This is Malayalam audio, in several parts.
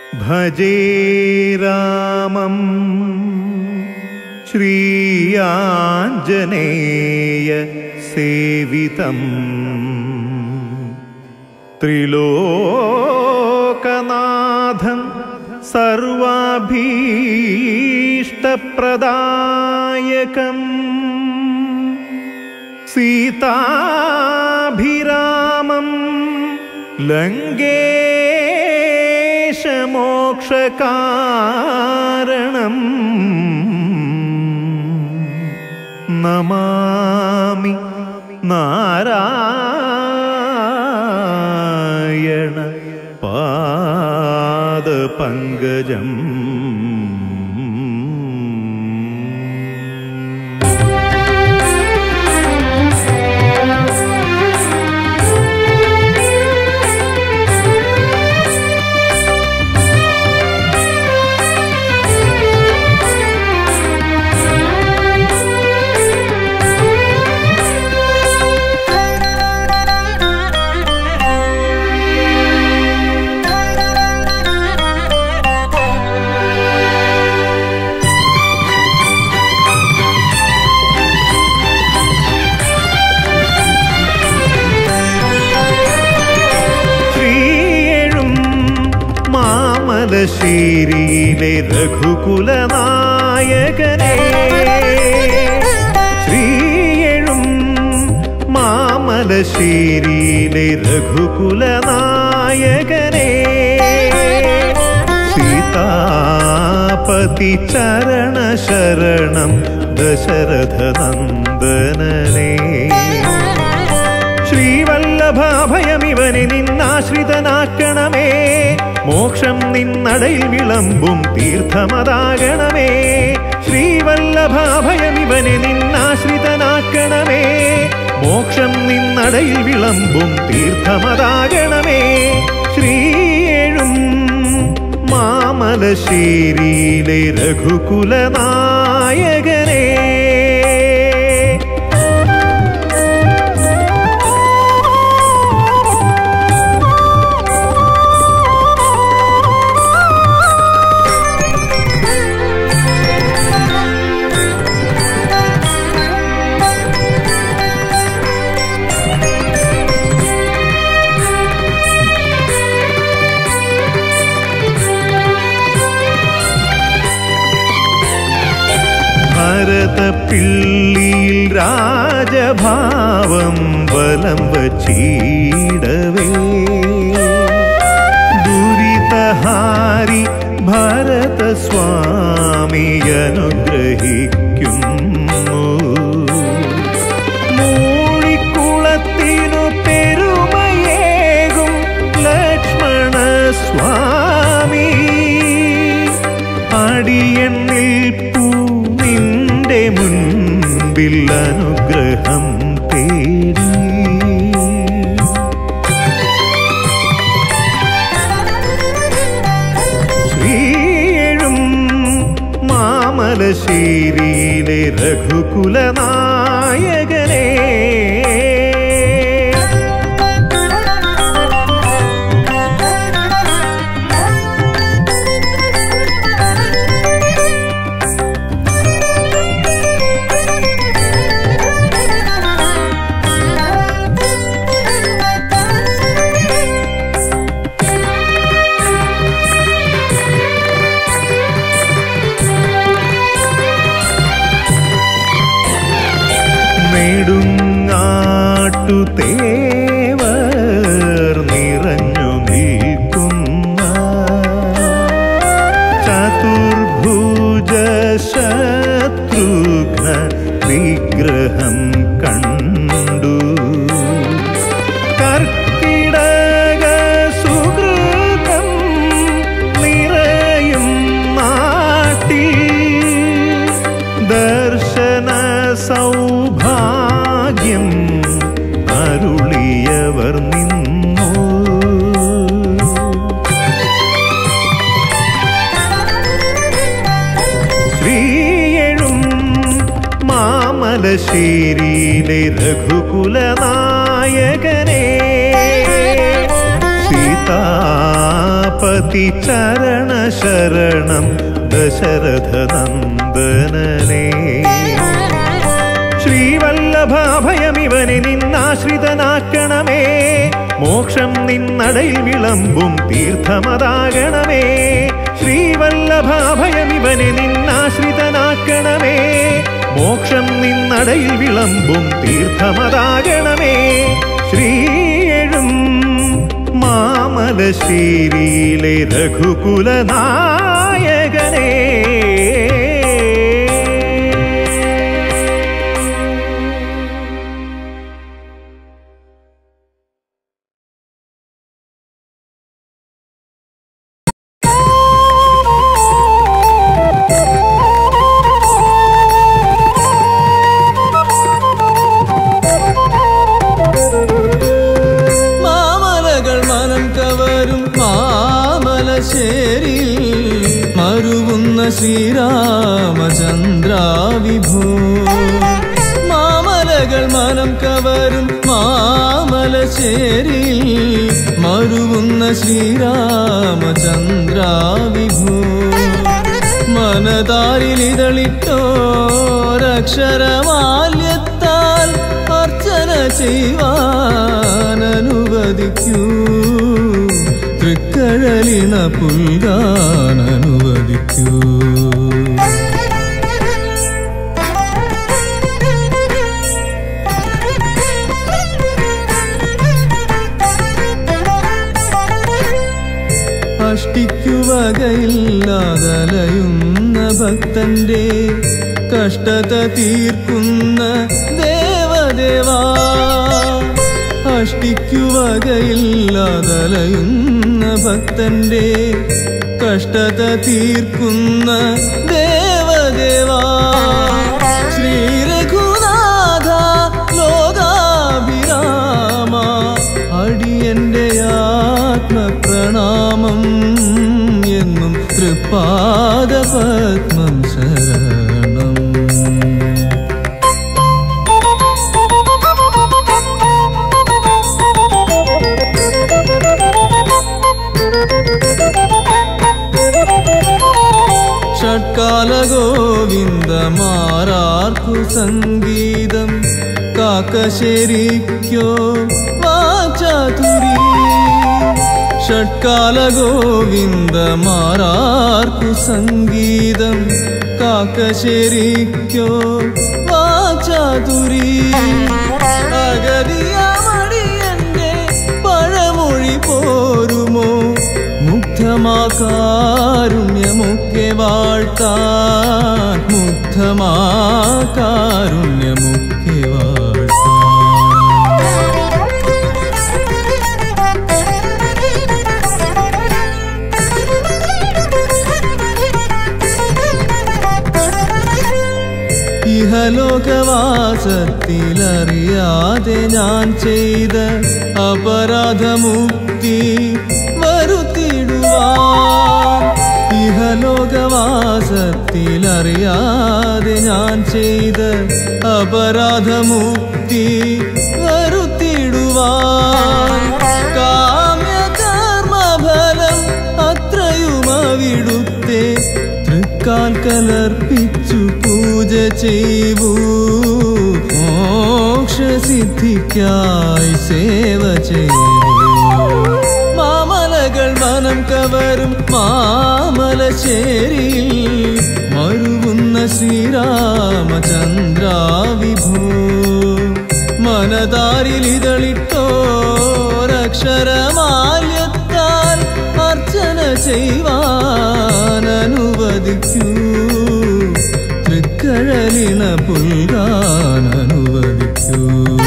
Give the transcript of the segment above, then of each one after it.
ഭജേ രാമം ശ്രീയാഞ്ജനേയ സേവിതം ത്രിലോകനാഥം സർവാഭീഷ്ടപ്രദായകം സീതാഭിരാമം ലങ്കേശമോക്ഷകാരണം നമാമി നാരായണ പാദപങ്കജം ശ്രീയേഴും മാമലശ്ശേരിയിലെ രഘുകുലനായകനെ ശ്രീയേഴും മാമലശ്ശേരിയിലെ രഘുകുലനായകനെ സീതാപതി ചരണ ശരണം ദശരഥ നന്ദനനേ ശ്രീവല്ലഭാഭയമിവനെ നിന്നാശ്രിതനാക്കണമേ മോക്ഷം നിന്നടയിൽ വിളമ്പും തീർത്ഥമതാകണമേ ശ്രീവല്ലഭാഭയമിവനെ നിന്നാശ്രിതനാക്കണമേ മോക്ഷം നിന്നടയിൽ വിളമ്പും തീർത്ഥമതാകണമേ ശ്രീയേഴും മാമലശ്ശേരിയിലെ രഘുകുലനായകനേ ഭരതപ്പിള്ളിയിൽ രാജഭാവം വലം വച്ചീടവേ ദുരിതഹാരി ഭരതസ്വാമി അനുഗ്രഹിക്കുന്നു മൂഴിക്കുളത്തിനു പെരുമയേകും ലക്ഷ്മണ സ്വാമി അടിയണ്ണിൽ പൂ നിന്റെ മുൻപിൽ അനുഗ്രഹം തേടി ശ്രീഴും മാമലശ്ശേരിയിലെ രഘുകുലനായകനേ നെടുങ്ങാട്ടു തേവർ നിറഞ്ഞു നിൽക്കുന്ന ചതുർഭുജ ശത്രുഘ്ന വിഗ്രഹം കണ്ടു കർക്കിടക സുഹൃതം നിറയും നാട്ടിൽ ദർശന സൗഭാഗ്യം അരുളിയവർ നിന്നു ശ്രീയെഴും മാമലശ്ശേരിയിലെ രഘുകുലനായകനേ സീതാപ രഘുപതി ചരണ ശരണം ദശരഥ നന്ദനനേ ശ്രീവല്ലഭാഭയമിവനെ നിന്നാശ്രിതനാക്കണമേ മോക്ഷം നിന്നടയിൽ വിളമ്പും തീർത്ഥമതാകണമേ ശ്രീവല്ലഭാഭയമിവനെ നിന്നാശ്രിതനാക്കണമേ മോക്ഷം നിന്നടയിൽ വിളമ്പും തീർത്ഥമതാകണമേ ശ്രീയെഴും മാമലശ്ശേരിയിലെ രഘുകുലനായകനേ മാമലകൾ മനം കവരും മാമലശ്ശേരി മരുവുന്ന ശ്രീരാമചന്ദ്ര വിഭോ മാമലകൾ മനം കവരും മാമലശ്ശേരി മരുവുന്ന ശ്രീരാമചന്ദ്ര വിഭോ മനതാരിലിതളിട്ടോരക്ഷരമാല്യത്താൽ അർച്ചന ചെയ്യുവാൻ അനുവദിക്കൂ തൃക്കഴലിണ പുൽകാൻ അനുവദിക്കൂ അഷ്ടിക്കുവകയില്ലാതലയുന്ന ഭക്തന്റെ കഷ്ടത തീർക്കുന്ന ദേവദേവാ അഷ്ടിക്കുവകയില്ലാതലയുന്ന ഭക്തന്റെ കഷ്ടത തീർക്കുന്ന ദേവദേവാ ശ്രീ രഘുനാഥ ലോകാഭിരാമ അടിയന്റെ ആത്മപ്രണാമം എന്നും തൃപ്പാദ പത്മം ശരണം ഷട്കാല ഗോവിന്ദമാരാർക്കു സംഗീതം കാക്കശേരിക്കോ വാചാതുരി ഷട്കാല ഗോവിന്ദമാരാർക്കു സംഗീതം കാക്കശേരിക്കോ വാചാതുരി അഗതിയാമടിയന്റെ പഴമൊഴി പോരുമോ മുഗ്ധമാകാരുണ്യമൊക്കെ വാഴ്ത്താൻ മുഗ്ധമാകാരുണ്യമൊക്കെ വാഴ്ത്താൻ ഇഹലോകവാസത്തിലറിയാതെ ഞാൻ ചെയ്ത അപരാധമുക്തി വരുത്തിടുവാൻ ഇഹലോകവാസത്തിലറിയാതെ ഞാൻ ചെയ്ത അപരാധമുക്തി വരുത്തിടുവാൻ കാമ്യകർമ്മഫലം അത്രയും അവിടുത്തെ തൃക്കാൽ കലർപ്പിച്ചു പൂജ ചെയ്വൂ മോക്ഷസിദ്ധിക്കായി സേവ ചെയ്വൂ മാമലകൾ മനം കവരും മാമലശ്ശേരിയിൽ മരുവുന്ന ശ്രീരാമചന്ദ്ര വിഭോ മനതാരിലിതളിട്ടോരക്ഷരമാല്യത്താൽ അർച്ചന ചെയ്യുവാൻ അനുവദിക്കൂ തൃക്കഴലിണ പുൽകാൻ അനുവദിക്കൂ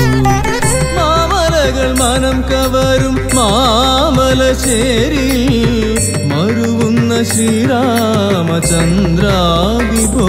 മാമലകൾ മനം കവരും മാമലശ്ശേരി മരുവുന്ന ശ്രീരാമചന്ദ്ര വിഭോ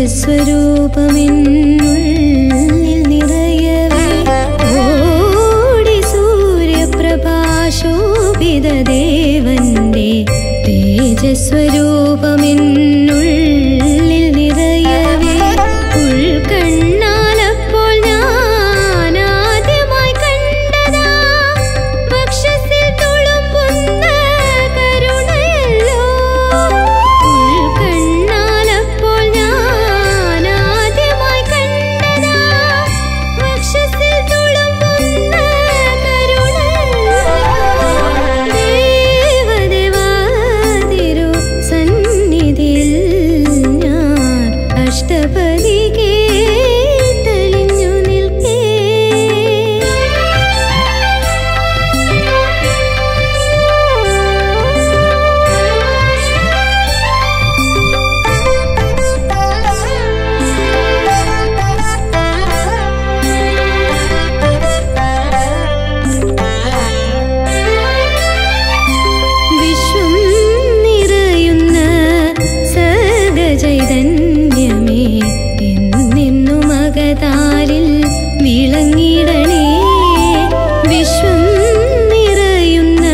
തേജസ്വരൂപമെന്നുള്ളിൽ നിറയവേ ഓടി സൂര്യപ്രഭാശോഭിത ദേവന്റെ തേജസ്വരൂപമെന്നുള്ളിൽ നിറയവേ ഉൾക്കണ്ണാലപ്പോൾ ഞാൻ ആദ്യമായി കണ്ടതാ വക്ഷസിൽ തുളുമ്പുന്ന കരുണയല്ലോ ഉൾക്കണ്ണാലപ്പോൾ ഞാൻ ആദ്യമായി കണ്ടതാ വക്ഷസിൽ തുളുമ്പുന്ന കരുണയല്ലോ ദേവദേവാതിരു സന്നിധിയിൽ ഞാൻ അഷ്ടപതി കേട്ടലിഞ്ഞു നിൽക്കേ വിശ്വം നിറയുന്ന സകചൈതന്യമേ എന്നെന്നു മകതാരിൽ വിളങ്ങിടണേ വിശ്വം നിറയുന്ന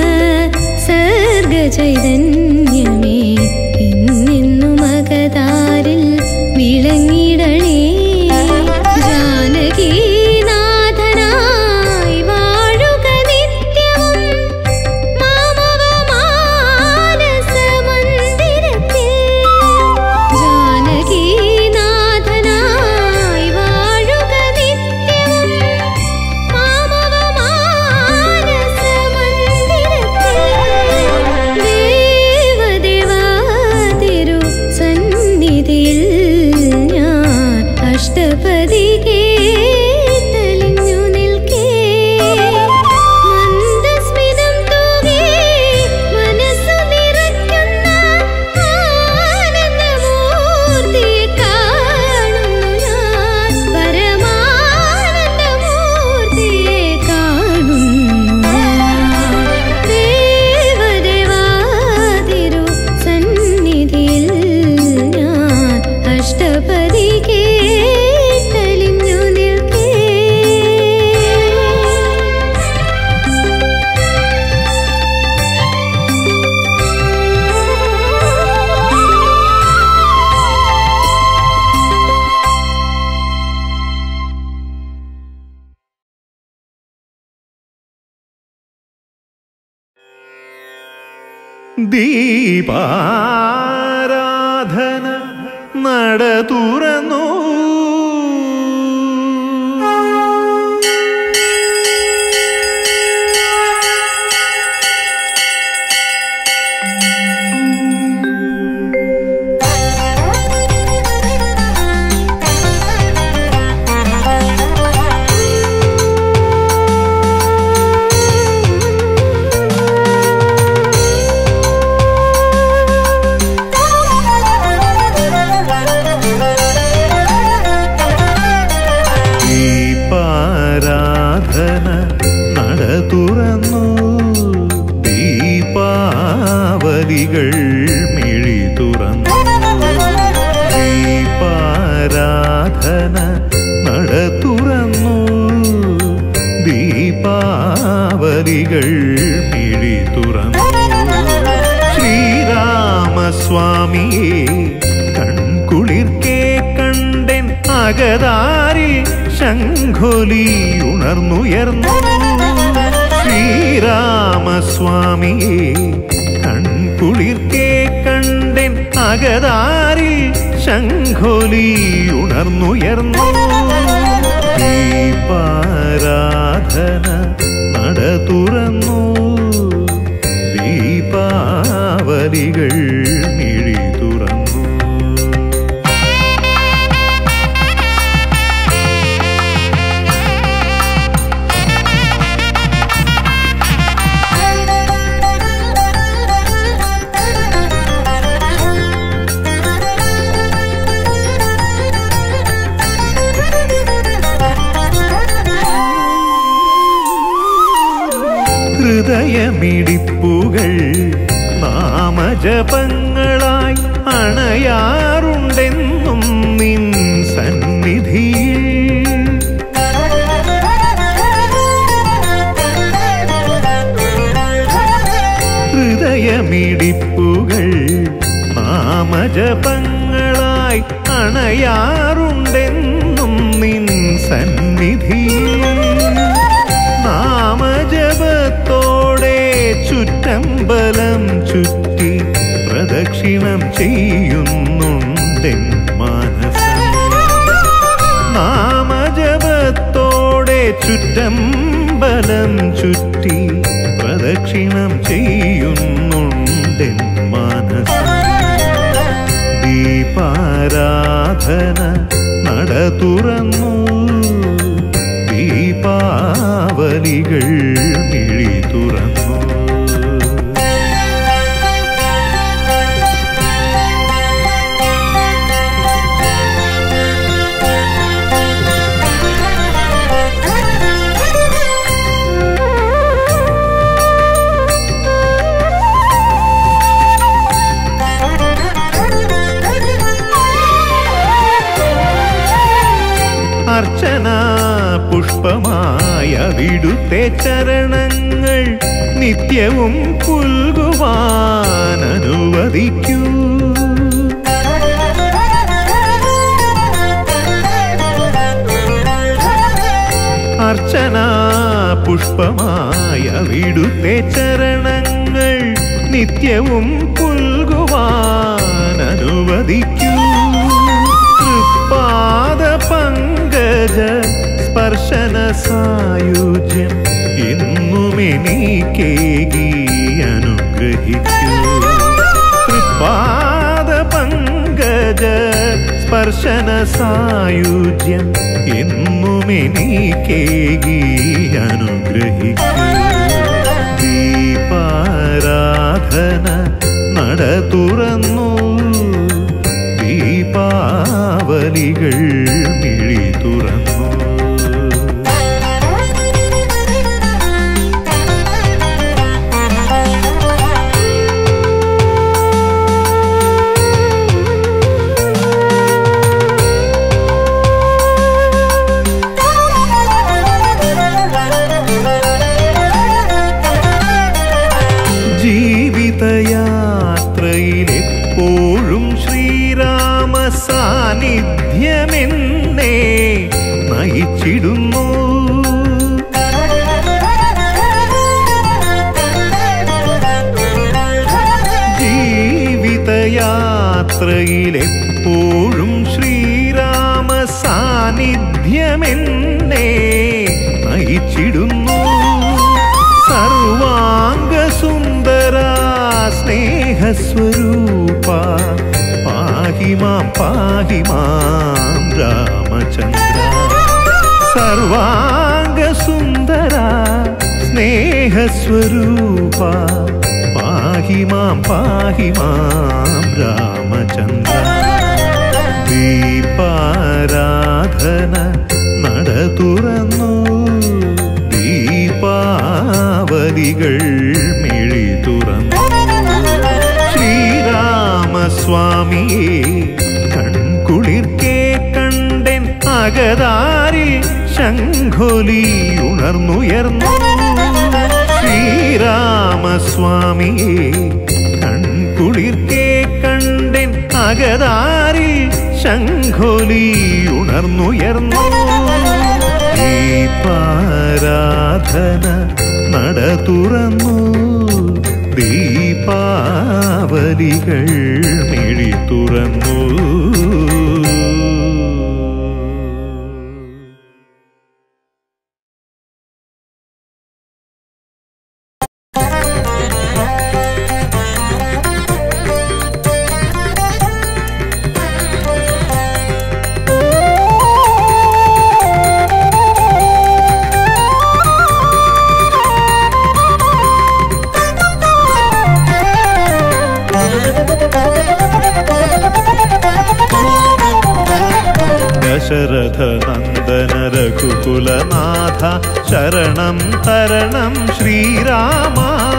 സർഗചൈതന്യമേ എന്നെന്നു മകതാരിൽ വിളങ്ങിടണേ ജാനകീനാഥനായി വാഴുക നിത്യവും മാമവമാനസമന്ദിരത്തിൽ ജാനകീനാഥനായി വാഴുക നിത്യവും മാമവമാനസമന്ദിരത്തിൽ ദേവദേവാതിരു സന്നിധിയിൽ ഞാൻ അഷ്ടപതി കേട്ടലിഞ്ഞു നിൽക്കേ മന്ദസ്മിതം തൂകി മനസ്സു നിറയ്ക്കുന്ന ആനന്ദമൂർത്തിയെ കാണുന്നു ഞാൻ പരമാനന്ദമൂർത്തിയെ കാണുന്നു ഞാൻ ദേവദേവാതിരു സന്നിധിയിൽ ഞാൻ അഷ്ടപതി കേട്ടലിഞ്ഞു നിൽക്കേ ദീപാരാധന നട തുറന്നു ദീപാരാധന നട തുറന്നു ദീപാവലികൾ മിഴി തുറന്നു ദീപാരാധന നട തുറന്നു ദീപാവലികൾ മിഴി തുറന്നു ശ്രീരാമസ്വാമിയെ കൺകുളിർക്കേ കണ്ടൻ അകതാരിൽ ശംഖൊലി ഉണർന്നുയർന്നു ശ്രീരാമസ്വാമിയെ കൺകുളിർക്കേ കണ്ടൻ അകതാരിൽ ശംഖൊലി ഉണർന്നുയർന്നു ദീപാരാധന നട തുറന്നു ദീപാവലികൾ മിഴി തുറന്നു ഹൃദയമിടിപ്പുകൾ നാമജപങ്ങളായി അണയാറുണ്ടെന്നും നിൻ നാമജപങ്ങളായി അണയാറുണ്ടെന്നും നിൻ സന്നിധിയിൽ നാമജപത്തോടെ ചുറ്റമ്പലം ചുറ്റി പ്രദക്ഷിണം ചെയ്യുന്നുണ്ടെൻ മാനസം നാമജപത്തോടെ ചുറ്റമ്പലം ചുറ്റി പ്രദക്ഷിണം ചെയ്യുന്നുണ്ടെൻ മാനസം ദീപാരാധന നട തുറന്നു ദീപാവലികൾ മിഴി തുറന്നു അർച്ചന പുഷ്പമായ വിടുത്തെ ചരണങ്ങൾ നിത്യവും പുൽകുവാൻ അനുവദിക്കൂ അർച്ചന പുഷ്പമായ വിടുത്തെ ചരണങ്ങൾ നിത്യവും പുൽകുവാൻ അനുവദിക്കൂ തൃപ്പാദ പങ്കജ സ്പർശന സായുജ്യം എന്നും എനിക്കേകി അനുഗ്രഹിക്കൂ തൃപ്പാദ പങ്കജ സ്പർശന സായുജ്യം എന്നും എനിക്കേകി അനുഗ്രഹിക്കൂ ദീപാരാധന നട തുറന്നു ദീപാവലികൾ മിഴി തുറന്നു ജീവിതയാത്രയിലെപ്പോഴും ശ്രീരാമ സാന്നിധ്യമെന്നേ നയിച്ചിടുന്നു ജീവിതയാത്രയിലെപ്പോഴും ശ്രീരാമ സാന്നിധ്യമെന്നേ നയിച്ചിടുന്നു സർവാംഗ സുന്ദര സ്നേഹസ്വരൂപ പാഹി മാം പാഹി മാം രാമചന്ദ്ര സർവാംഗ സുന്ദര സ്നേഹസ്വരൂപ പാഹി മാം പാഹി മാം രാമചന്ദ്ര ദീപാരാധന നട തുറന്നു ദീപാവലികൾ മിഴി തുറന്നു ശ്രീരാമസ്വാമിയെ കൺകുളിർക്കേ കണ്ടൻ അകതാരിൽ ശംഖൊലി ഉണർന്നുയർന്നു ശ്രീരാമസ്വാമിയെ കൺകുളിർക്കേ കണ്ടൻ അകതാരിൽ ശംഖൊലി ഉണർന്നുയർന്നു ദീപാരാധന നട തുറന്നു ദീപാവലികൾ മിഴി തുറന്നു ദശരഥ നന്ദന രഘുകുലനാഥ ശരണം തരണം ശ്രീരാമ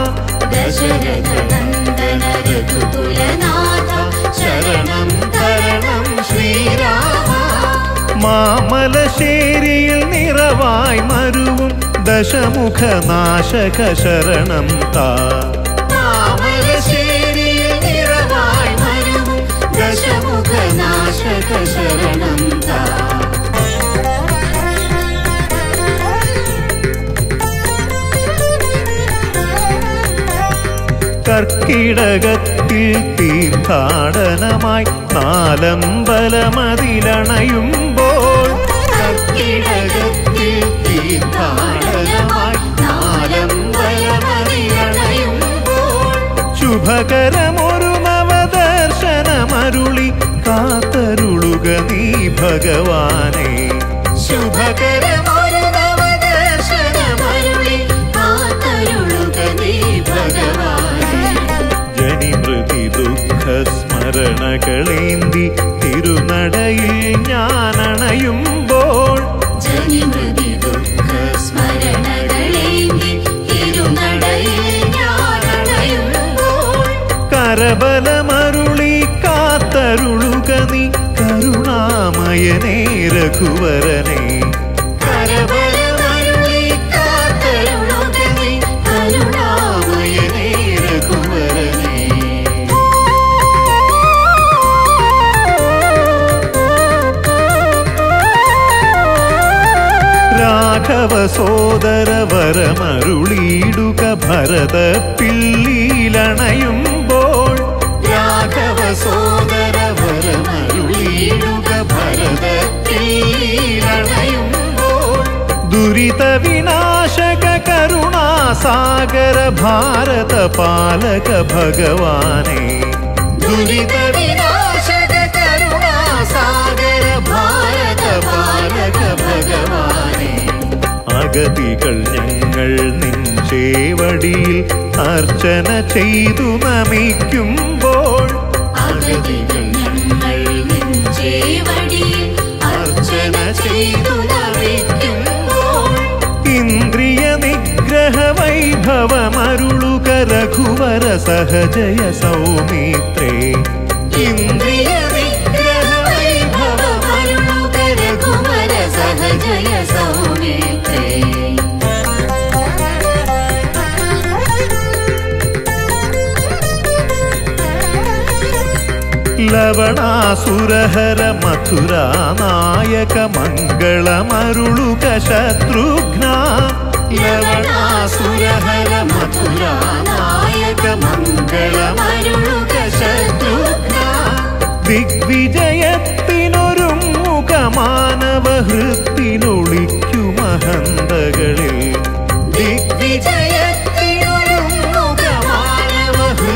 ദശരഥനന്ദന രഘുകുലനാഥ ശരണം തരണം ശ്രീരാമ മാമലശ്ശേരിയിൽ നിറവായി മരുവും ദശമുഖനാശക ശരണം താ മാമലശ്ശേരിയിൽ നിറവായി മരുവും ദശമുഖനാശക ശരണം താ കർക്കിടകത്തിൽ തീർത്ഥാടനമായി നാലമ്പലമതിലണയുമ്പോൾ കർക്കിടകത്തിൽ തീർത്ഥാടനമായി നാലമ്പലമതിലണയുമ്പോൾ ശുഭകരമൊരു നവദർശനമരുളി കാത്തരുളുക നീ ഭഗവാനെ ശുഭകരമൊരു നവദർശനമരുളി കാത്തരുളുക നീ ഭഗവാനേ ജനിമൃതി ദുഃഖ സ്മരണകളേന്തി തിരുനടയിൽ ഞാനണയുമ്പോൾ ജനിമൃതി ദുഃഖ സ്മരണകളേന്തി തിരുനടയിൽ ഞാനണയുമ്പോൾ കരബലമരുളി കാത്തരുളുക നീ കരുണാമയനേ രഘുവരനെ കരബലമരുളി കാത്തരുളുക നീ കരുണാമയനേ രഘുവരനേ രാഘവ സോദര വരമരുളിയിടുക ഭരത പിള്ളിയിലണയുമ്പോൾ രാഘവ സോദര വരമരുളിയിടുക ഭരതത്തിലണയുമ്പോൾ ദുരിത വിനാശക കരുണാസാഗര ഭാരത പാലക ഭഗവാനെ ദുരിത വിനാശക കരുണാസാഗര ഭാരത പാലക ഭഗവാനേ അഗതികൾ ഞങ്ങൾ നിഞ്ചേവടിയിൽ അർച്ചന ചെയ്തു നമിക്കുമ്പോൾ അഗതികൾ ഞങ്ങൾ നെഞ്ചേവടിയിൽ അർച്ചന ചെയ്തു നമിക്കുമ്പോൾ ഇന്ദ്രിയ നിഗ്രഹ വൈഭവമരുളുക രഘുവര സഹജയ സൗമിത്രേ ഇന്ദ്രിയ വിഗ്രഹ വൈഭവമരുളുക രഘുവര സഹജയ സൗമിത്രേ ലവണാസുരഹര മഥുരാ നായക മംഗളമരുളുക ശത്രുഘ്ന ലവണാസുരഹര മധുരാ നായക മംഗളമരുളുക ശത്രുഘ്ന ദിഗ്വിജയത്തിനൊരുങ്ങുക മാനവ ഹൃത്തിലൊളിക്കുമഹന്തകളിൽ ദിഗ്വിജയത്തിനൊരുങ്ങുക മാനവ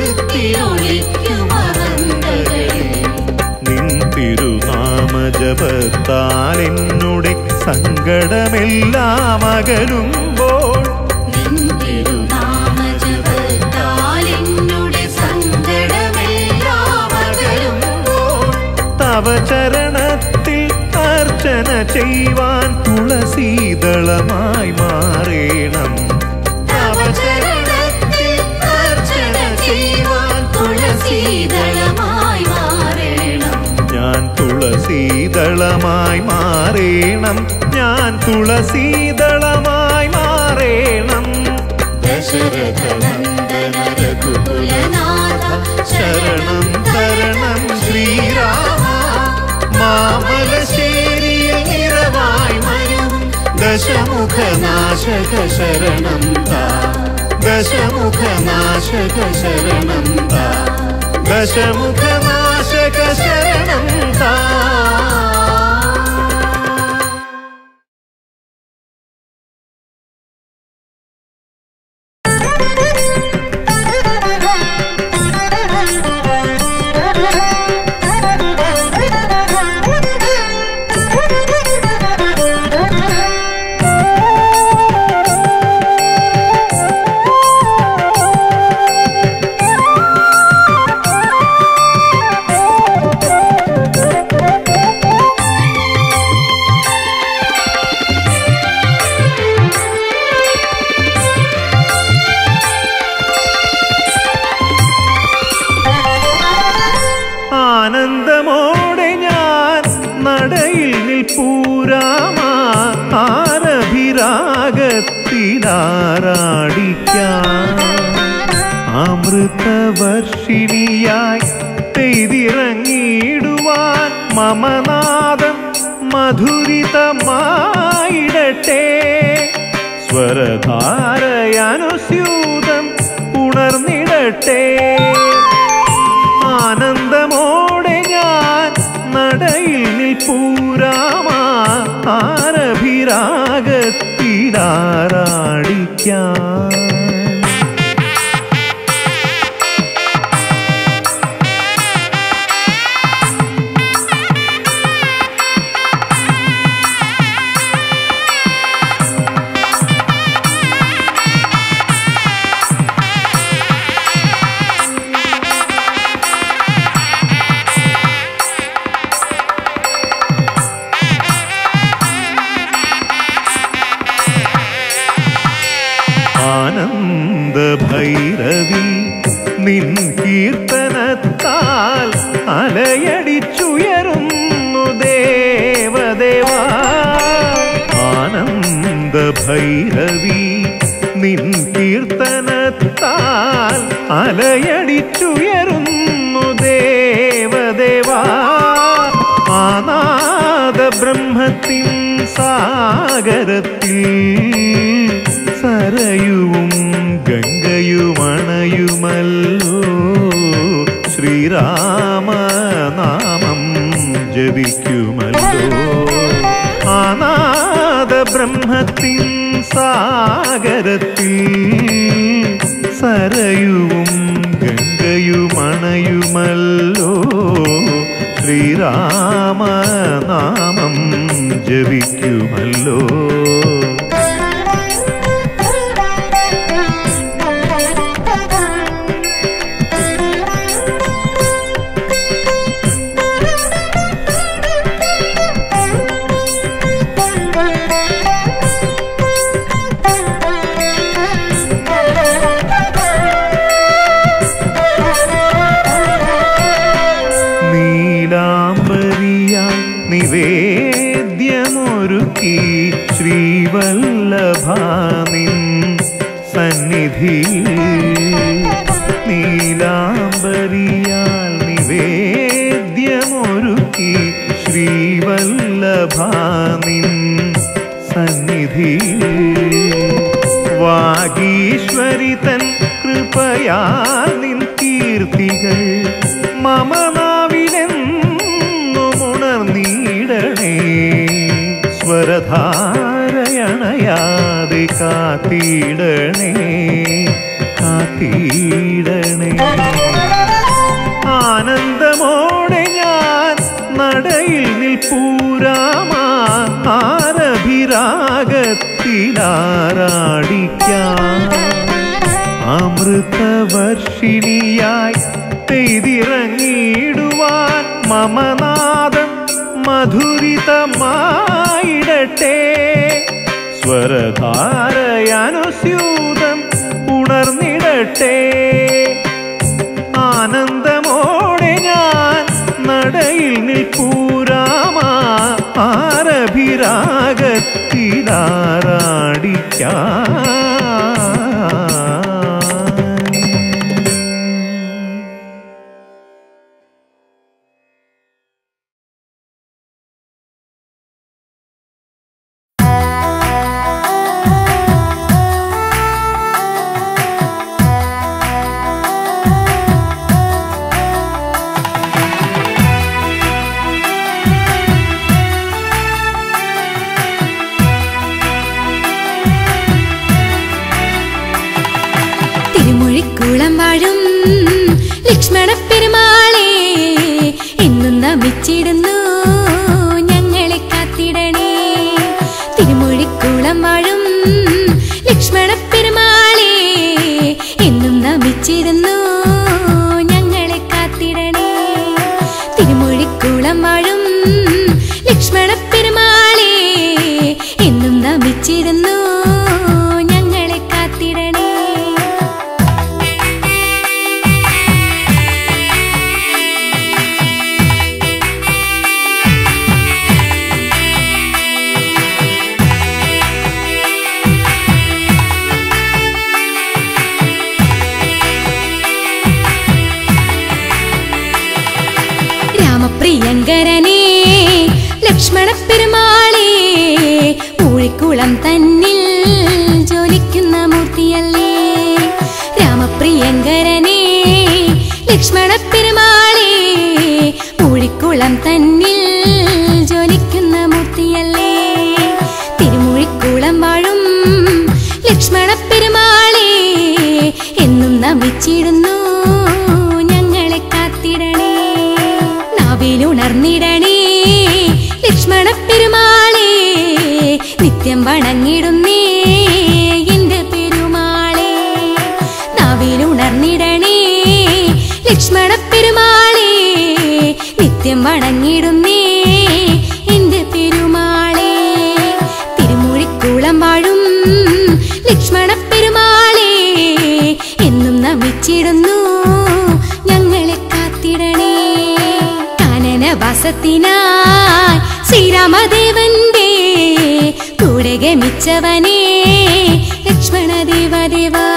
ഹൃത്തിലൊളിക്കുമഹന്തകളിൽ നിൻ തിരുനാമ ജപത്താൽ എന്നുടെ സങ്കടമെല്ലാം അകലുമ്പോൾ നിൻ തിരുനാമജപത്താൽ എന്നുടെ സങ്കടമെല്ലാം അകലുമ്പോൾ തവ ചരണത്തിൽ അർച്ചന ചെയ്യുവാൻ തുളസീതളമായി മാറേണം തവ ചരണത്തിൽ അർച്ചന ചെയ്യുവാൻ തുളസീതളമായി മാറേണം ഞാൻ തുളസീതളമായി മാറേണം ഞാൻ തുളസീതളമായി മാറേണം ദശരഥ നന്ദന രഘുകുലനാഥ ശരണം തരണം ശ്രീരാമ മാമലശ്ശേരിയിൽ നിറവായി മരും ദശമുഖനാശക ശരണം താ ദശമുഖനാശക ശരണം താ ദശമുഖനാശക ശരണം താ ആനന്ദമോടെ ഞാൻ നടയിൽ നിൽപ്പൂരാമ ആരഭിരാഗത്തിലാറാടിക്കാം അമൃതവർഷിണിയായി പെയ്തിറങ്ങിയിടുവാൻ മമനാദം മധുരിതമായിടട്ടെ സ്വരധാരയനുസ്യൂതം ഉണർന്നിടട്ടെ ആനന്ദമോടെ ഞാൻ നടയിൽ നിൽപ്പൂരാമ ആരഭിരാഗത്തിലാറാടിക്കാൻ ആനന്ദ ഭൈരവി നിൻ കീർത്തനത്താൽ അലയടിച്ചുയരുന്നു ദേവദേവ ആനന്ദ ഭൈരവി നിൻ കീർത്തനത്താൽ അലയടിച്ചുയരുന്നു ദേവദേവ ആനാദ ബ്രഹ്മത്തിൻ സാഗരത്തിൽ സരയുവും ഗംഗയുമണയുമല്ലോ ശ്രീരാമനാമം ജപിക്കുമല്ലോ ആനാദ ബ്രഹ്മത്തിൻ സാഗരത്തിൽ സരയുവും ഗംഗയുമണയുമല്ലോ ശ്രീരാമനാമം ജപിക്കുമല്ലോ നീലാംബരിയാൽ നിവേദ്യമൊരുക്കി ശ്രീവല്ലഭാനിൻ സന്നിധി നീലാംബരിയാൽ നിവേദ്യമൊരുക്കി ശ്രീവല്ലഭാനിൻ സന്നിധി വാഗീശ്വരി തൻ കൃപയാൽ നിൻ കീർത്തികൾ മമ നാവിലെന്നുമുണർന്നീടണേ സ്വരധാരയണയാതെ കാത്തിടണേ കാത്തിടണേ ആനന്ദമോടെ ഞാൻ നടയിൽ നിൽപ്പൂരാമ ആരഭിരാഗത്തിലാറാടിക്കാൻ അമൃതവർഷിണിയായി പെയ്തിറങ്ങിയിടുവാൻ മമനാദം മധുരിതമായിടട്ടെ സ്വരധാരയനുസ്യൂതം ഉണർന്നിടട്ടെ ആനന്ദമോടെ ഞാൻ നടയിൽ നിൽപ്പൂരാമ ആരഭിരാഗത്തിലാറാടിക്കാൻ തിരുമൊഴിക്കുളം വാഴും ലക്ഷ്മണ പെരുമാളെ എന്നും നമിച്ചിടുന്നു ഞങ്ങളെ കാത്തിടണേ തിരുമൊഴിക്കുളം വാഴും ലക്ഷ്മണ പെരുമാളെ എന്നും നമിച്ചിടുന്നു ഞങ്ങളെ കാത്തിടണേ തിരുമൊഴിക്കുളം വാഴും ലക്ഷ്മണ പെരുമാളെ എന്നും നമിച്ചിരുന്നു ഞങ്ങളെ കാത്തിടണേ രാമപ്രിയങ്കരനെ ലക്ഷ്മണ പെരുമാളെ ഊഴിക്കുളം തന്നിൽ ജോലിക്കുന്ന മൂർത്തിയല്ലേ രാമപ്രിയങ്കരനെ ലക്ഷ്മണ പെരുമാളെ ഊഴിക്കുളം തന്നിൽ ജോലിക്കുന്ന മൂർത്തിയല്ലേ തിരുമുഴിക്കുളം വാഴും ലക്ഷ്മണ പെരുമാളെ എന്നും നമിച്ചിടുന്നു ഞങ്ങളെ കാത്തിടണേ നാവിലുണർന്നിടണേ ലക്ഷ്മണ പെരുമാളെ നിത്യം വണങ്ങിടുന്നേ എന്റെ പെരുമാളെ നാവിലുണർന്നിടണേ ലക്ഷ്മണ പെരുമാളെ നിത്യം വണങ്ങിടുന്നേ എന്റെ പെരുമാളെ തിരുമുഴിക്കുളം വാഴും ലക്ഷ്മണ പെരുമാളെ എന്നും നമിച്ചിടുന്നു ഞങ്ങളെ കാത്തിടണേ കാനനവാസത്തിനായി ശ്രീരാമദേവന്റെ കൂടെ ഗമിച്ചവനേ ലക്ഷ്മണദേവദേവാ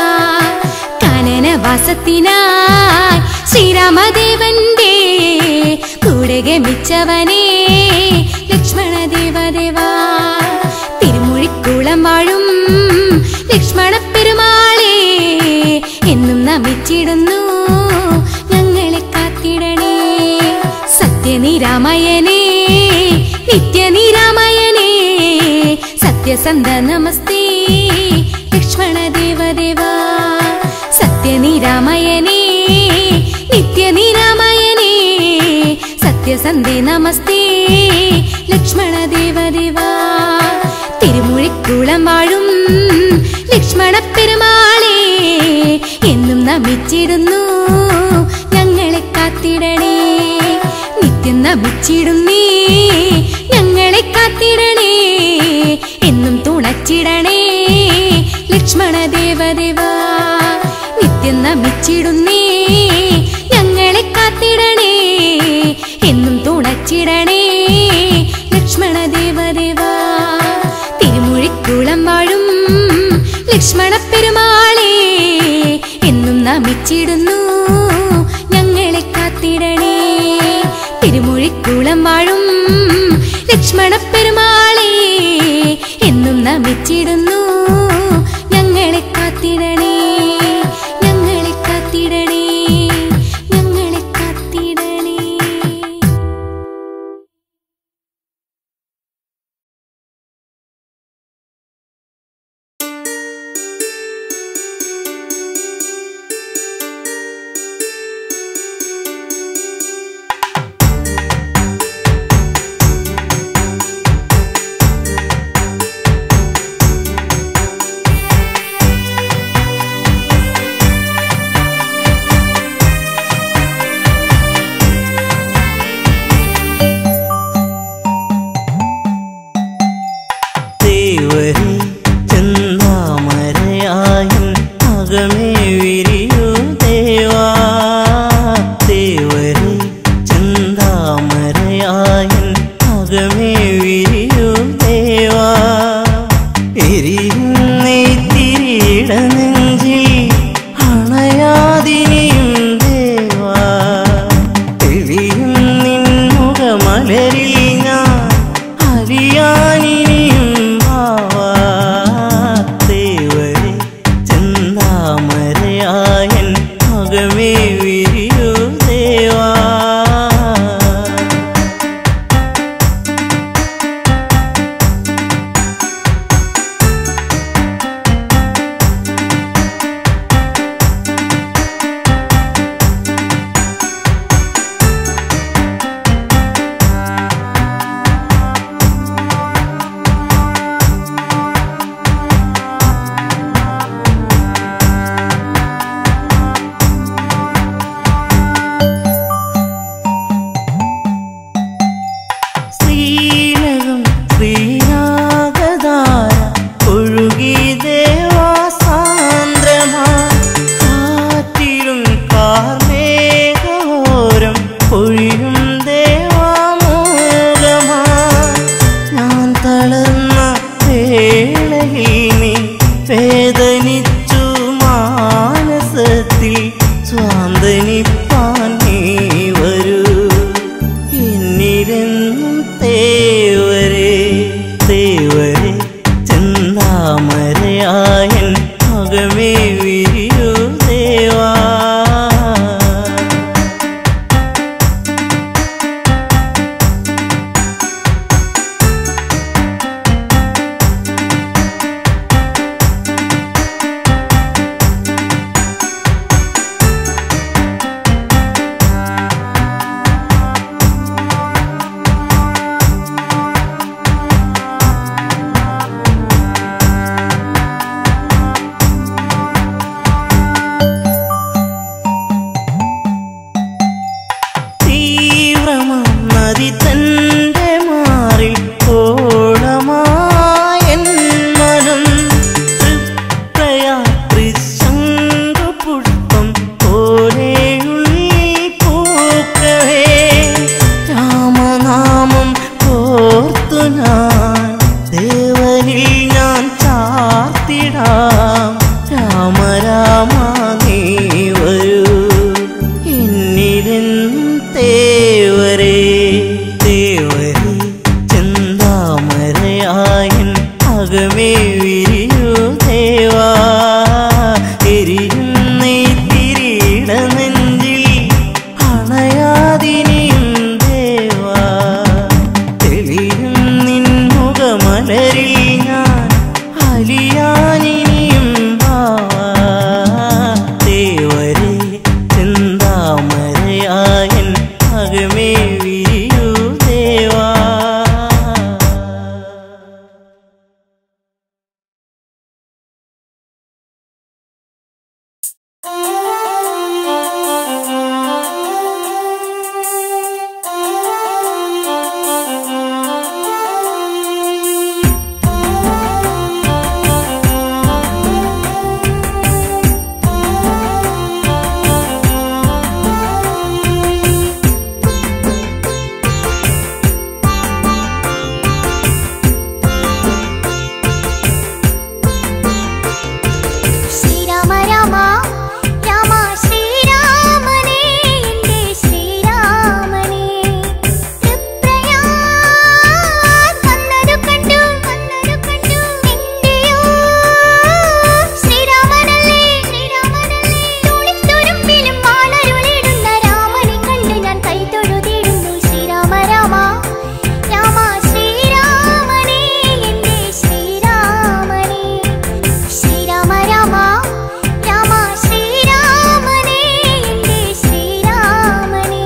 കാനനവാസത്തിനായി ശ്രീരാമദേവന്റെ കൂടെ ഗമിച്ചവനേ ലക്ഷ്മണദേവദേവാ തിരുമുഴിക്കുളം വാഴും ലക്ഷ്മണ പെരുമാളെ എന്നും നമിച്ചിടുന്നു ഞങ്ങളെ കാത്തിടണേ സത്യനിരാമയനേ നിത്യനിരാമയനേ സത്യസന്ധ നമസ്തേ ലക്ഷ്മണ ദേവദേവാ സത്യനിരാമയനേ നിത്യനിരാമയനേ സത്യസന്ധേ നമസ്തേ ലക്ഷ്മണ ദേവദേവാ തിരുമുഴിക്കുളം വാഴും ലക്ഷ്മണ പെരുമാളെ എന്നും നമിച്ചിടുന്നു ഞങ്ങളെ കാത്തിടണേ നിത്യം നമിച്ചിടുന്നേ ഞങ്ങളെ കാത്തിടണേ എന്നും തുണച്ചിടണേ ലക്ഷ്മണ ദേവദേവാ നിത്യം നമിച്ചിടുന്നേ ഞങ്ങളെ കാത്തിടണേ എന്നും തുണച്ചിടണേ ലക്ഷ്മണ ദേവദേവാ തിരുമുഴിക്കുളം വാഴും ലക്ഷ്മണ പെരുമാളെ എന്നും നമിച്ചിടുന്നു ഞങ്ങളെ കാത്തിടണേ തിരുമുഴിക്കുളം വാഴും ലക്ഷ്മണ പെരുമാളെ എന്നും നമിച്ചിടുന്നു ഞങ്ങളെ കാത്തിടണേ ഞങ്ങളെ കാത്തിടണേ ഞങ്ങളെ കാത്തിടണേ ദേവരെ ചെന്നാമരയായും അകമേ വിരിയൂ ദേവാ ദേവരെ ചെന്താമരയായും അകമേ വിരിയൂ ദേവാ എരിയുന്നേ തിരിയിട നെഞ്ചിൽ അണയാതിനിയും ദേവാ തെളിയും നിൻമുഖമലരിൽ ഞാൻ അറിയാനിനിയും ഭാവാ ദേവരെ ചെന്താമരയായൻ അകമേ വിരിയൂ ദേവാ ും അകമേ വിരിയൂ ദേവാ എരിയുന്ന ഈ തിരിയിട നെഞ്ചിൽ അണയാതിനിയും ദേവാ തെളിയും നിൻമുഖമലരിൽ ഞാൻ അലിയാനിനിയും ഭാവാ ദേവരെ ചിന്താമരയായൻ അകമേ വിരിയൂ ദേവാ ശ്രീരാമ രാമ രാമ ശ്രീരാമനേ എൻ്റെ ശ്രീരാമനേ തൃപ്രയാ വന്നതു കണ്ടു വന്നതു കണ്ടു നിന്റെയോ ശ്രീരാമനല്ലേ ശ്രീരാമനല്ലേ തുളിത്തുരുമ്പിലും വാളരുളിടുന്ന രാമനെ കണ്ട് ഞാൻ കൈതൊഴുതിടുന്നു ശ്രീരാമ രാമ രാമ ശ്രീരാമനേ എൻ്റെ ശ്രീരാമനേ ശ്രീരാമ രാമ രാമ ശ്രീരാമനേ എൻ്റെ ശ്രീരാമനേ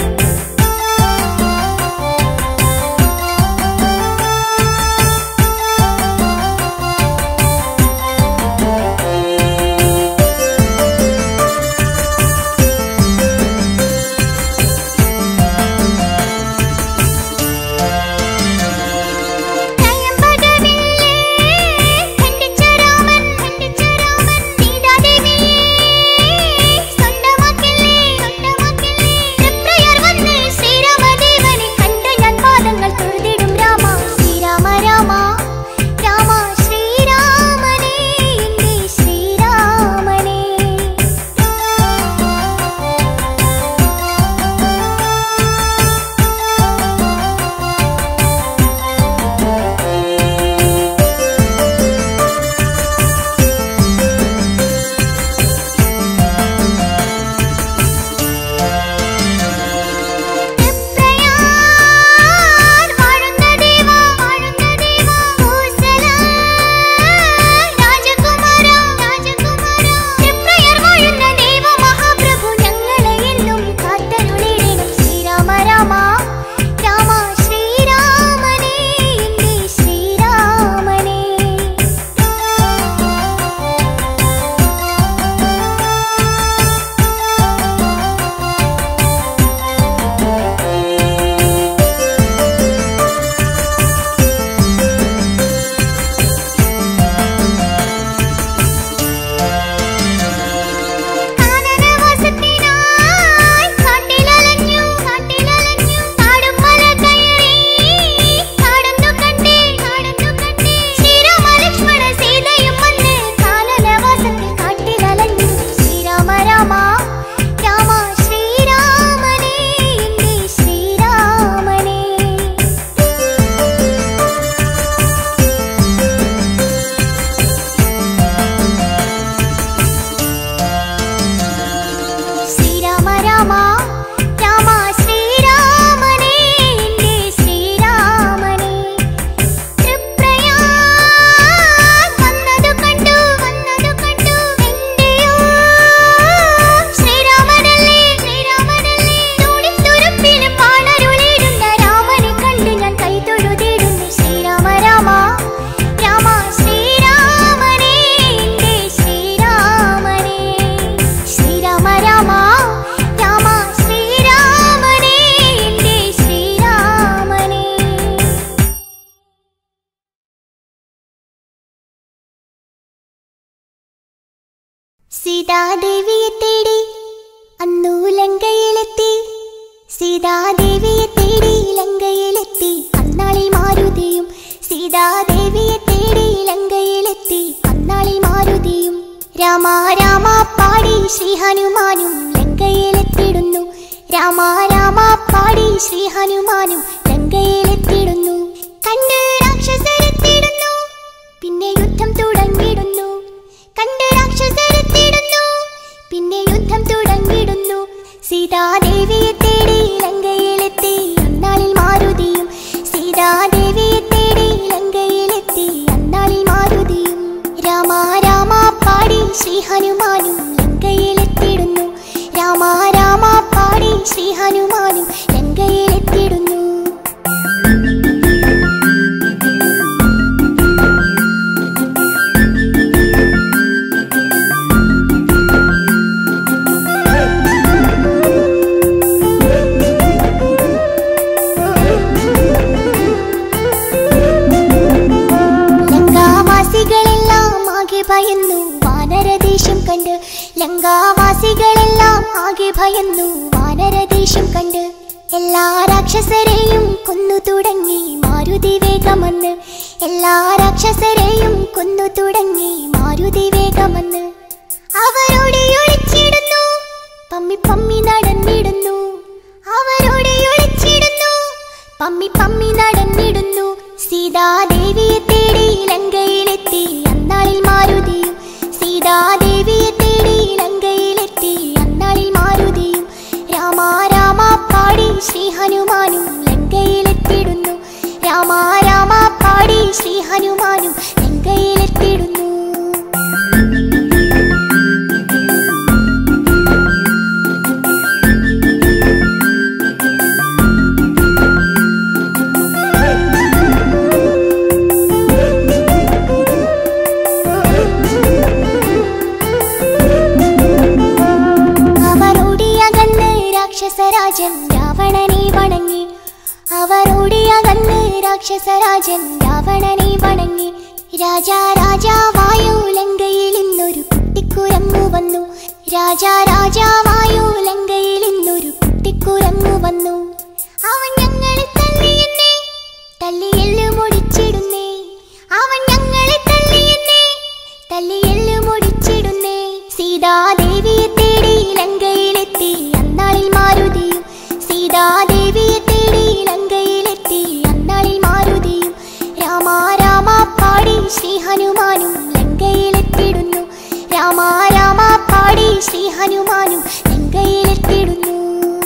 കയമ്പകവില്ലേ കണ്ടിച്ച രാമൻ കണ്ടിച്ച രാമൻ സീതാദേവിയെ സ്വന്തമാക്കില്ലേ സ്വന്തമാക്കില്ലേ തൃപ്രയർ വന്ന് ശ്രീരാമദേവനെ കണ്ട് ഞാൻ പാദങ്ങൾ തൊഴുതിടും രാമ ശ്രീരാമ രാമ രാമ ശ്രീരാമനേ എൻ്റെ ശ്രീരാമനേ തൃപ്രയാർ വാഴുന്ന ദേവാ വാഴുന്ന ദേവാ ഭൂസല രാജകുമാര രാജകുമാര തൃപ്രയർ വാഴുന്ന ദേവ മഹാപ്രഭു ഞങ്ങളെ എന്നും കാത്തരുളിടണം ശ്രീരാമ രാമ രാമ ശ്രീരാമനേ എൻ്റെ ശ്രീരാമനേ കാനനവാസത്തിനായി കാട്ടിലലഞ്ഞു കാട്ടിലലഞ്ഞു കാടും മല കയറി കാടുന്നു കണ്ടേ കാടുന്നു കണ്ടേ ശ്രീരാമ ലക്ഷ്മണ സീതയും വന്ന് കാനനവാസത്തിൽ കാട്ടിലലഞ്ഞു ശ്രീരാമ രാമ രാമ ശ്രീരാമനേ എൻ്റെ ശ്രീരാമനേ ശ്രീരാമ രാമ രാമ ശ്രീരാമനേ എൻ്റെ ശ്രീരാമനേ തൃപ്രയാ വന്നതു കണ്ടു വന്നതു കണ്ടു നിന്റെയോ ശ്രീരാമനല്ലേ ശ്രീരാമനല്ലേ തുളിത്തുരുമ്പിലും വാളരുളിടുന്ന രാമനെ കണ്ട് ഞാൻ കൈതൊഴുതിടുന്നു ശ്രീരാമ രാമ രാമ ശ്രീരാമനേ എൻ്റെ ശ്രീരാമനേ ശ്രീരാമ രാമ രാമ ശ്രീരാമനേ എൻ്റെ ശ്രീരാമനേ സീതാദേവിയെ തേടി അന്നു ലങ്കയിലെത്തി സീതാദേവിയെ തേടി ലങ്കയിലെത്തി അന്നാളിൽ മാരുതിയും സീതാദേവിയെ തേടി ലങ്കയിലെത്തി അന്നാളിൽ മാരുതിയും രാമ രാമ പാടി ശ്രീ ഹനുമാനും ലങ്കയിലെത്തിടുന്നു രാമ രാമ പാടി ശ്രീ ഹനുമാനും ലങ്കയിലെത്തിടുന്നു കണ്ട് രാക്ഷസരെത്തിടുന്നു പിന്നെ യുദ്ധം തുടങ്ങിടുന്നു കണ്ട് രാക്ഷസരെത്തിടുന്നു പിന്നെ യുദ്ധം തുടങ്ങിടുന്നു സീതാദേവിയെ തേടി ലങ്കയിലെത്തി അന്നാളിൽ മാരുതിയും സീതാദേവിയെ തേടി ലങ്കയിലെത്തി അന്നാളിൽ മാരുതിയും രാമ രാമ പാടി ശ്രീ ഹനുമാനും ലങ്കയിലെത്തിടുന്നു രാമ രാമ പാടി ശ്രീ ഹനുമാനും ലങ്കയിലെത്തിടുന്നു ലങ്കാവാസികളെല്ലാം ആകെ ഭയന്നു വാനരദേശം കണ്ട് ലങ്കാവാസികളെല്ലാം ആകെ ഭയന്നു വാനരദേശം കണ്ട് എല്ലാ രാക്ഷസരെയും കൊന്നു തുടങ്ങി മാരുതി വേഗമെന്ന് എല്ലാ രാക്ഷസരെയും കൊന്നു തുടങ്ങി മാരുതി വേഗമെന്ന് അവരോട് ഒളിച്ചിടുന്നു പമ്മി പമ്മി നടന്നിടുന്നു അവരോട് ഒളിച്ചിടുന്നു പമ്മി പമ്മി നടന്നിടുന്നു സീതാദേവിയെ തേടി ലങ്കയിലെത്തി അന്നാളിൽ മാരുതിയും സീതാദേവിയെ തേടി ലങ്കയിലെത്തി അന്നാളിൽ മാരുതിയും രാമ രാമ പാടി ശ്രീ ഹനുമാനും ലങ്കയിലെത്തിടുന്നു രാമ രാമ പാടി ശ്രീ ഹനുമാനും ലങ്കയിലെത്തിടുന്നു അവർ ഓടിയകന്ന് രാക്ഷസരാജൻ രാവണനെ വണങ്ങി അവർ ഓടിയകന്ന് രാക്ഷസരാജൻ രാവണനെ വണങ്ങി രാജാ രാജാവായോ ലങ്കയിൽ ഇന്നൊരു കുട്ടിക്കുരങ്ങു വന്നു രാജാ രാജാവായോ ലങ്കയിൽ ഇന്നൊരു കുട്ടിക്കുരങ്ങു വന്നു അവൻ ഞങ്ങളെ തല്ലിയെന്നേ തല്ലിയെല്ലു മുടിച്ചിടുന്നേ അവൻ ഞങ്ങളെ തല്ലിയെന്നേ തല്ലിയെല്ലു മുടിച്ചിടുന്നേ സീതാദേവിയെ തേടി ലങ്കയിലെത്തി അന്നാളിൽ മാരുതിയും സീതാദേവിയെ തേടി ലങ്കയിലെത്തി അന്നാളിൽ മാരുതിയും രാമ രാമ പാടി ശ്രീ ഹനുമാനും ലങ്കയിലെത്തിടുന്നു രാമ രാമ പാടി ശ്രീ ഹനുമാനും ലങ്കയിലെത്തിടുന്നു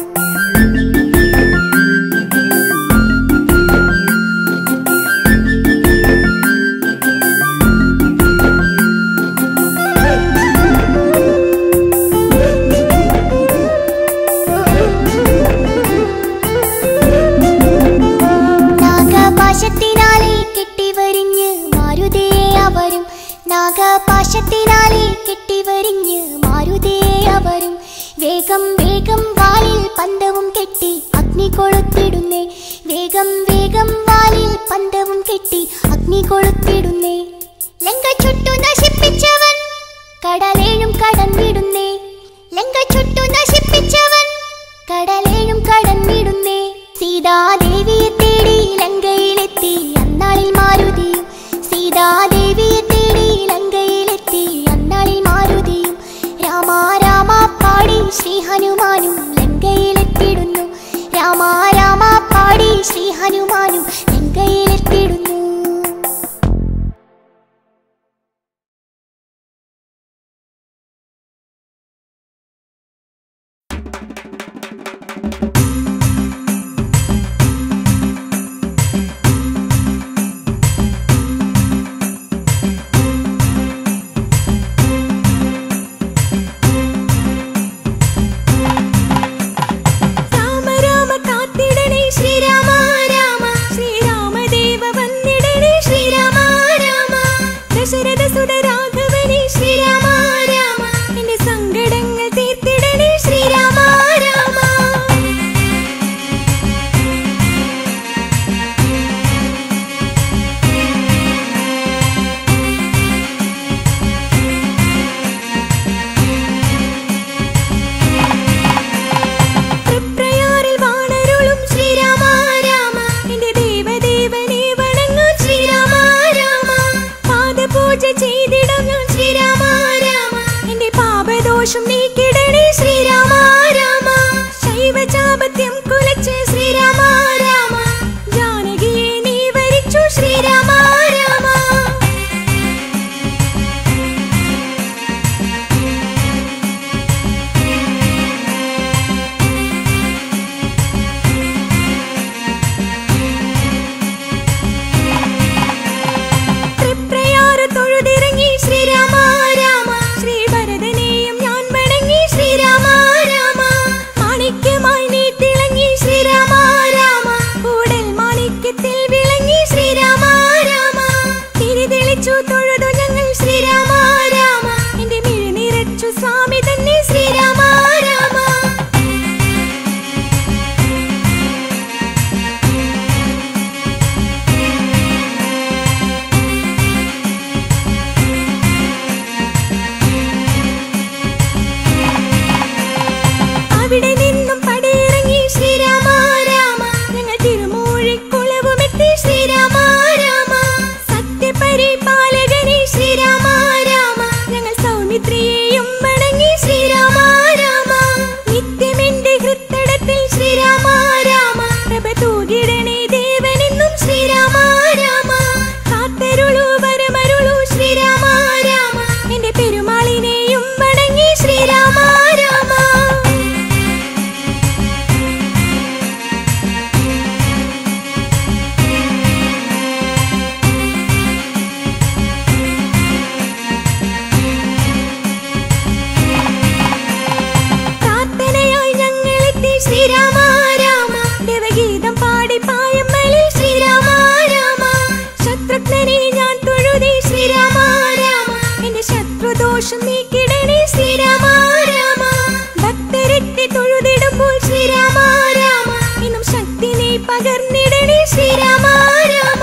നാഗപാശത്തിനാലെ കെട്ടിവരിഞ്ഞ് മാരുതിയെ അവരും നാഗപാശത്തിനാലെ കെട്ടിവരിഞ്ഞ് മാരുതിയെ അവരും വേഗം വേഗം വാലിൽ പന്തവും കെട്ടി അഗ്നി കൊളുത്തിടുന്നേ വേഗം വേഗം വാലിൽ പന്തവും കെട്ടി അഗ്നി കൊളുത്തിടുന്നേ ലങ്ക ചുട്ടു നശിപ്പിച്ചവൻ കടലേഴും കടന്നിടുന്നേ ലങ്ക ചുട്ടു നശിപ്പിച്ചവൻ കടലേഴും കടന്നിടുന്നേ സീതാദേവിയെ തേടി ലങ്കയിലെത്തി അന്നാളിൽ മാരുതിയും സീതാദേവിയെ തേടി ലങ്കയിലെത്തി അന്നാളിൽ മാരുതിയും രാമ രാമ പാടി ശ്രീ ഹനുമാനും ലങ്കയിലെത്തിടുന്നു രാമ രാമ പാടി ശ്രീ ഹനുമാനും ലങ്കയിലെത്തിടുന്നു രാമ രാമ കാത്തിടണേ ശ്രീരാമ രാമ ശ്രീരാമദേവ വന്നിടണേ ശ്രീരാമ രാമ ദശരഥ സുത രാഘവനെ ശ്രീരാമ രാമ എന്റെ സങ്കടങ്ങൾ തീർത്തിടണേ ശ്രീരാമ രാമ തൃപ്രയാറിൽ വാണരുളും ശ്രീരാമ രാമ എന്റെ ദേവദേവനെ വണങ്ങും ശ്രീരാമ രാമ പാദപൂജ ചെയ്തിടും ഞാൻ ശ്രീരാമ രാമ എന്റെ പാപദോഷം നീക്കിടണേ ശ്രീരാമ രാമ ശൈവചാപത്യം കുലച്ച് ശ്രീരാമ രാമ ജാനകിയെ നീ വരിച്ചു ശ്രീരാമ രാമ ദോഷം നീക്കിടണേ ശ്രീരാമ രാമ ഭക്തരെത്തി തൊഴുതിടുമ്പോൾ ശ്രീരാമ രാമ ഇന്നും ശക്തി നീ പകർന്നിടണേ ശ്രീരാമ രാമ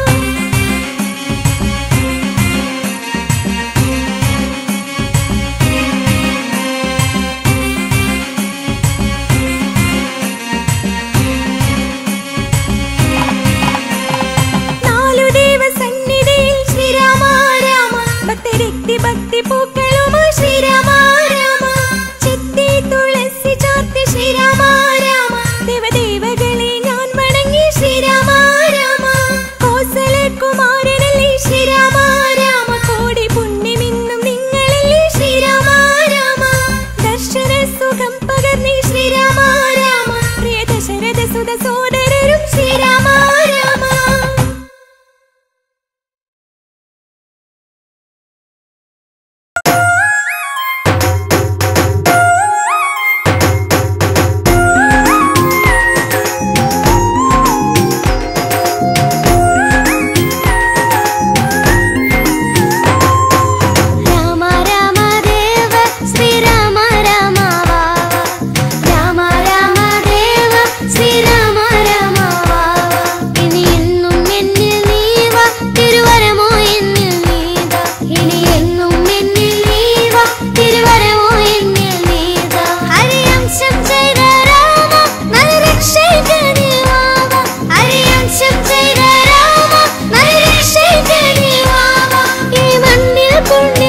നാലു ദേവസന്നിധിയിൽ ശ്രീരാമ രാമ ഭക്തരെത്തി ഭക്തി പൂക്കളുമായി ശ്രീരാമ രാമ ചെത്തി തുളസി ചാർത്തി ശ്രീരാമ രാമ ദേവദേവകളെ ഞാൻ വണങ്ങി ശ്രീരാമ രാമ കോസല കുമാരനല്ലേ ശ്രീരാമ രാമ കോടി പുണ്യമിന്നും നിങ്ങളല്ലേ ശ്രീരാമ രാമ ദർശന സുഖം പകർന്നി ശ്രീരാമ രാമ പ്രിയ ദശരഥ സുത സോദരരും ശ്രീരാമ രാമ രാമ രാമ ദേവ ശ്രീരാമ രാമ വാവ രാമ രാമ ദേവ ശ്രീരാമ രാമ വാവ ഇനി എന്നും എന്നിൽ നീവ തിരുവരമോ എന്നിൽ നീത ഇനി എന്നും എന്നിൽ നീവ തിരുവരമോ എന്നിൽ നീത ഹരിയംശം ചെയ്ത രാമ നരരക്ഷകനിവാവ ഹരിയംശം ചെയ്ത രാമ നരരക്ഷകനിവാവ ഈ മണ്ണിൽ പുണ്യ